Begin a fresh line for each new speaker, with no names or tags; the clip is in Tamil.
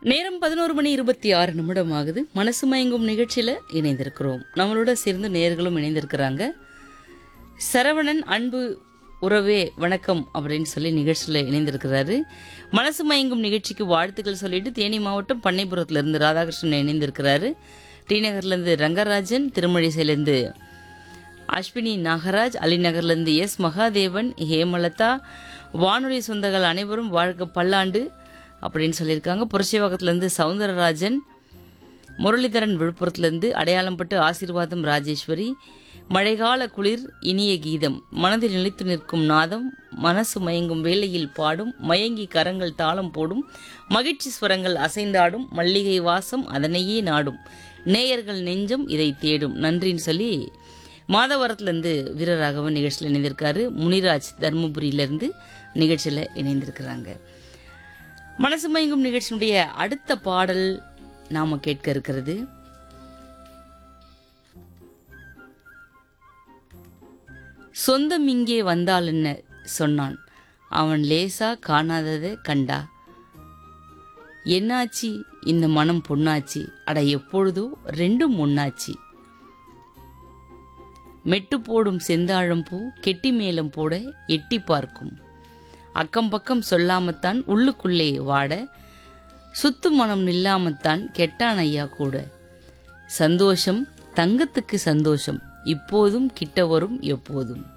நேரம் பதினோரு மணி இருபத்தி ஆறு நிமிடம் ஆகுது மனசு மயங்கும் நிகழ்ச்சியில இணைந்திருக்கிறோம் நம்மளோட சேர்ந்து நேர்களும் இணைந்திருக்கிறாங்க சரவணன் அன்பு உறவே வணக்கம் அப்படின்னு சொல்லி நிகழ்ச்சியில் இணைந்திருக்கிறாரு மனசு மயங்கும் நிகழ்ச்சிக்கு வாழ்த்துக்கள் சொல்லிட்டு தேனி மாவட்டம் பண்ணைபுரத்துல இருந்து ராதாகிருஷ்ணன் இணைந்திருக்கிறாரு டி நகர்லேருந்து ரங்கராஜன் திருமழிசையிலேருந்து அஸ்வினி நாகராஜ் அலிநகர்லேருந்து எஸ் மகாதேவன் ஹேமலதா வானொலி சொந்தங்கள் அனைவரும் வாழ்க பல்லாண்டு அப்படின்னு சொல்லியிருக்காங்க புரட்சிவாக்கத்துலேருந்து சவுந்தரராஜன் முரளிதரன் விழுப்புரத்துலேருந்து அடையாளம்பட்டு ஆசீர்வாதம் ராஜேஸ்வரி மழைக்கால குளிர் இனிய கீதம் மனதில் நிலைத்து நிற்கும் நாதம் மனசு மயங்கும் வேளையில் பாடும் மயங்கி கரங்கள் தாளம் போடும் மகிழ்ச்சி ஸ்வரங்கள் அசைந்தாடும் மல்லிகை வாசம் அதனையே நாடும் நேயர்கள் நெஞ்சம் இதை தேடும் நன்றின்னு சொல்லி மாதவரத்துலேருந்து வீரராகவன் நிகழ்ச்சியில் இணைந்திருக்காரு முனிராஜ் தருமபுரியிலேருந்து நிகழ்ச்சியில் இணைந்திருக்கிறாங்க மனசு மயங்கும் நிகழ்ச்சியினுடைய அடுத்த பாடல் நாம கேட்க இருக்கிறது சொந்தம் இங்கே வந்தால் என்ன சொன்னான் அவன் லேசா காணாததை கண்டா என்னாச்சு இந்த மனம் பொன்னாச்சு அட எப்பொழுதோ ரெண்டும் ஒன்னாச்சு மெட்டு போடும் செந்தாழம் பூ கெட்டி மேளம் போட எட்டி பார்க்கும் அக்கம் பக்கம் சொல்லாமத்தான் உள்ளுக்குள்ளே வாட சுத்து மனம் நில்லாமத்தான் கெட்டான் ஐயா கூட சந்தோஷம் தங்கத்துக்கு சந்தோஷம் இப்போதும் கிட்ட வரும் எப்போதும்